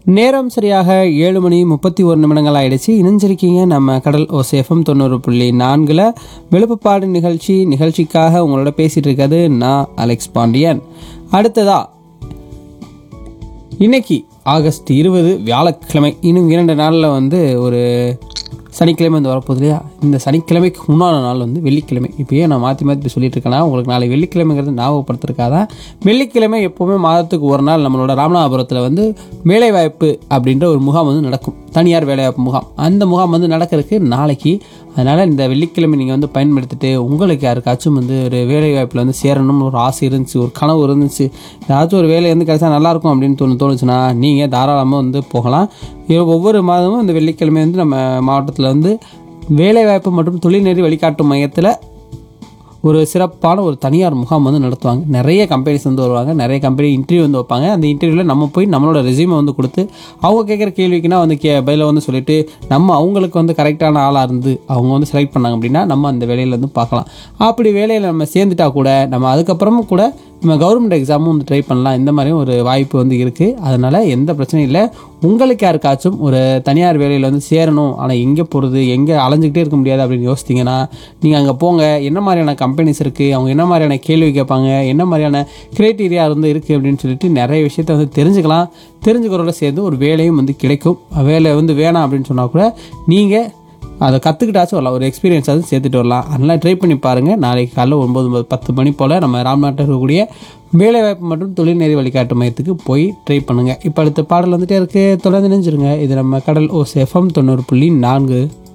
நேரம் சரியாக ஏழு மணி முப்பத்தி ஒரு நிமிடங்கள் ஆயிடுச்சு இணைஞ்சிருக்கீங்க நம்ம கடல் ஓசேஃபம் தொண்ணூறு புள்ளி நான்கில் விழுப்புப்பாடு நிகழ்ச்சி நிகழ்ச்சிக்காக உங்களோட பேசிட்டு இருக்கிறது நான் அலெக்ஸ் பாண்டியன் அடுத்ததா இன்னைக்கு ஆகஸ்ட் இருபது வியாழக்கிழமை இன்னும் இரண்டு நாளில் வந்து ஒரு சனிக்கிழமை வந்து வரப்போகுது இல்லையா இந்த சனிக்கிழமைக்கு முன்னாள் நாள் வந்து வெள்ளிக்கிழமை இப்போயே நான் மாற்றி மாற்றி சொல்லிட்டு இருக்கேன்னா உங்களுக்கு நாளை வெள்ளிக்கிழமைங்கிறது ஞாபகப்படுத்திருக்காதான் வெள்ளிக்கிழமை எப்போவுமே மாதத்துக்கு ஒரு நாள் நம்மளோட ராமநாதபுரத்தில் வந்து வேலைவாய்ப்பு அப்படின்ற ஒரு முகாம் வந்து நடக்கும் தனியார் வேலைவாய்ப்பு முகாம் அந்த முகாம் வந்து நடக்கிறதுக்கு நாளைக்கு அதனால் இந்த வெள்ளிக்கிழமை நீங்கள் வந்து பயன்படுத்திட்டு உங்களுக்கு யாருக்காச்சும் வந்து ஒரு வேலை வாய்ப்பில் வந்து சேரணும்னு ஒரு ஆசை இருந்துச்சு ஒரு கனவு இருந்துச்சு ஏதாச்சும் ஒரு வேலை வந்து கிடைச்சா நல்லாயிருக்கும் அப்படின்னு தோணு தோணுச்சுன்னா நீங்கள் தாராளமாக வந்து போகலாம் இது ஒவ்வொரு மாதமும் இந்த வெள்ளிக்கிழமை வந்து நம்ம மாவட்டத்தில் வந்து வேலைவாய்ப்பு மற்றும் தொழில்நெறி வழிகாட்டும் மையத்தில் ஒரு சிறப்பான ஒரு தனியார் முகாம் வந்து நடத்துவாங்க நிறைய கம்பெனிஸ் வந்து வருவாங்க நிறைய கம்பெனி இன்டர்வியூ வந்து வைப்பாங்க அந்த இன்டர்வியூவில் நம்ம போய் நம்மளோட ரெசியூமை வந்து கொடுத்து அவங்க கேட்குற கேள்விக்குனா வந்து கே பதில வந்து சொல்லிட்டு நம்ம அவங்களுக்கு வந்து கரெக்டான ஆளாக இருந்து அவங்க வந்து செலக்ட் பண்ணாங்க அப்படின்னா நம்ம அந்த வேலையில் வந்து பார்க்கலாம் அப்படி வேலையில் நம்ம சேர்ந்துட்டா கூட நம்ம அதுக்கப்புறமும் கூட நம்ம கவர்மெண்ட் எக்ஸாமும் வந்து ட்ரை பண்ணலாம் இந்த மாதிரியும் ஒரு வாய்ப்பு வந்து இருக்குது அதனால் எந்த பிரச்சனையும் இல்லை உங்களுக்கு யாருக்காச்சும் ஒரு தனியார் வேலையில் வந்து சேரணும் ஆனால் எங்கே போகிறது எங்கே அலைஞ்சிக்கிட்டே இருக்க முடியாது அப்படின்னு யோசித்தீங்கன்னா நீங்கள் அங்கே போங்க என்ன மாதிரியான கம்பெனிஸ் இருக்குது அவங்க என்ன மாதிரியான கேள்வி கேட்பாங்க என்ன மாதிரியான கிரைட்டீரியா வந்து இருக்குது அப்படின்னு சொல்லிட்டு நிறைய விஷயத்த வந்து தெரிஞ்சுக்கலாம் தெரிஞ்சுக்கிறோட சேர்ந்து ஒரு வேலையும் வந்து கிடைக்கும் வேலை வந்து வேணாம் அப்படின்னு சொன்னால் கூட நீங்கள் அதை கற்றுக்கிட்டாச்சும் வரலாம் ஒரு எக்ஸ்பீரியன்ஸ் அது சேர்த்துட்டு வரலாம் அதனால் ட்ரை பண்ணி பாருங்கள் நாளைக்கு காலைல ஒன்பது ஒன்பது பத்து மணி போல் நம்ம ராம்நாட்டில் இருக்கக்கூடிய வேலைவாய்ப்பு மற்றும் தொழில்நெறி வழிகாட்டு மையத்துக்கு போய் ட்ரை பண்ணுங்கள் இப்போ அடுத்த பாடல் வந்துட்டே இருக்குது தொடர்ந்து நினைஞ்சிருங்க இது நம்ம கடல் ஓ எஃப்எம் தொண்ணூறு புள்ளி நான்கு